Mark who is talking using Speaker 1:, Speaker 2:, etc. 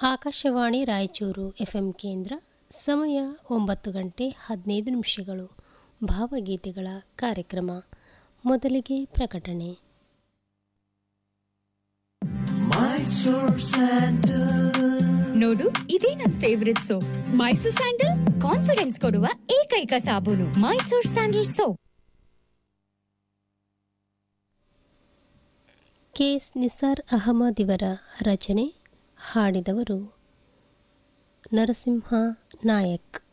Speaker 1: Akashvani Raichur FM ಕೇಂದ್ರ ಸಮಯ ಒಂಬತ್ತು ಗಂಟೆ ಹದಿನೈದು ನಿಮಿಷಗಳು ಭಾವಗೀತೆಗಳ ಕಾರ್ಯಕ್ರಮ ಮೊದಲಿಗೆ ಪ್ರಕಟಣೆ
Speaker 2: ನೋಡು ಇದೇ ನನ್ favourite soap Mysore sandal confidence ಕೊಡುವ ಏಕೈಕ ಸಾಬೂನು Mysore sandal soap
Speaker 1: K S Nisar Ahmad ಇವರ ರಚನೆ ಹಾಡಿದವರು ನರಸಿಂಹ ನಾಯಕ್